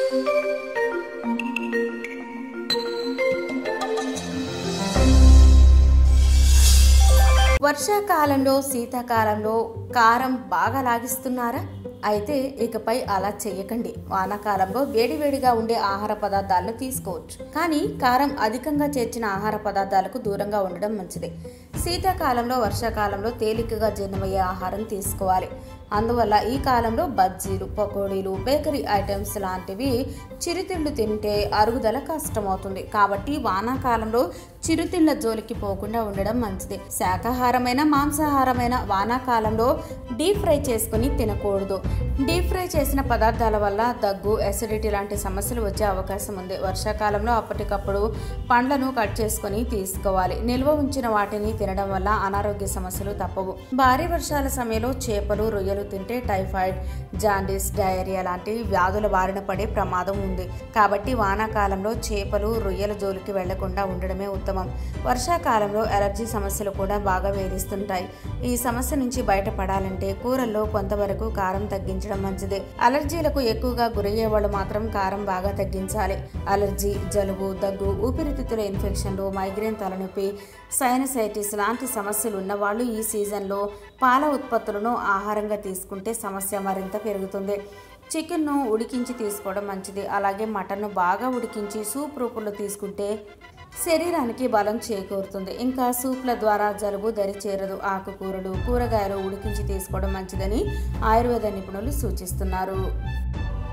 వర్షాకాలంలో శీతాకాలంలో కారం బాగా లాగిస్తున్నారా అయితే ఇకపై అలా చేయకండి వానాకాలంలో వేడివేడిగా ఉండే ఆహార పదార్థాలను తీసుకోవచ్చు కానీ కారం అధికంగా చేర్చిన ఆహార పదార్థాలకు దూరంగా ఉండడం మంచిది శీతాకాలంలో వర్షాకాలంలో తేలికగా జీర్ణమయ్యే ఆహారం తీసుకోవాలి అందువల్ల ఈ కాలంలో బజ్జీలు పకోడీలు బేకరీ ఐటమ్స్ లాంటివి చిరుతిళ్ళు తింటే అరుగుదల కష్టమవుతుంది కాబట్టి వానాకాలంలో చిరుతిళ్ళ జోలికి పోకుండా ఉండడం మంచిది శాకాహారమైన మాంసాహారమైన వానాకాలంలో డీప్ ఫ్రై చేసుకుని తినకూడదు డీప్ ఫ్రై చేసిన పదార్థాల వల్ల దగ్గు ఎసిడిటీ లాంటి సమస్యలు వచ్చే అవకాశం ఉంది వర్షాకాలంలో అప్పటికప్పుడు పండ్లను కట్ చేసుకుని తీసుకోవాలి నిల్వ ఉంచిన వాటిని తినడం వల్ల అనారోగ్య సమస్యలు తప్పవు భారీ వర్షాల సమయంలో చేపలు రొయ్యలు తింటే టైఫాయిడ్ జాండీస్ డయేరియా లాంటి వ్యాధుల బారిన పడే ప్రమాదం ఉంది కాబట్టి వానాకాలంలో చేపలు రొయ్యల జోలికి వెళ్లకుండా ఉండడమే ఉత్తమం వర్షాకాలంలో ఎలర్జీ సమస్యలు కూడా బాగా వేధిస్తుంటాయి ఈ సమస్య నుంచి బయటపడాలంటే కూరల్లో కొంతవరకు కారం తగ్గించడం మంచిది అలర్జీలకు ఎక్కువగా గురయ్యే వాళ్ళు మాత్రం కారం బాగా తగ్గించాలి అలర్జీ జలుబు దగ్గు ఊపిరితిత్తుల ఇన్ఫెక్షన్లు మైగ్రేన్ తలనొప్పి సైనసైటిస్ లాంటి సమస్యలు ఉన్నవాళ్ళు ఈ సీజన్లో పాల ఉత్పత్తులను ఆహారంగా తీసుకుంటే సమస్య మరింత పెరుగుతుంది చికెన్ను ఉడికించి తీసుకోవడం మంచిది అలాగే మటన్ను బాగా ఉడికించి సూప్ రూపంలో తీసుకుంటే శరీరానికి బలం చేకూరుతుంది ఇంకా సూప్ల ద్వారా జలుబు దరి చేరదు ఆకుకూరలు కూరగాయలు ఉడికించి తీసుకోవడం మంచిదని ఆయుర్వేద నిపుణులు సూచిస్తున్నారు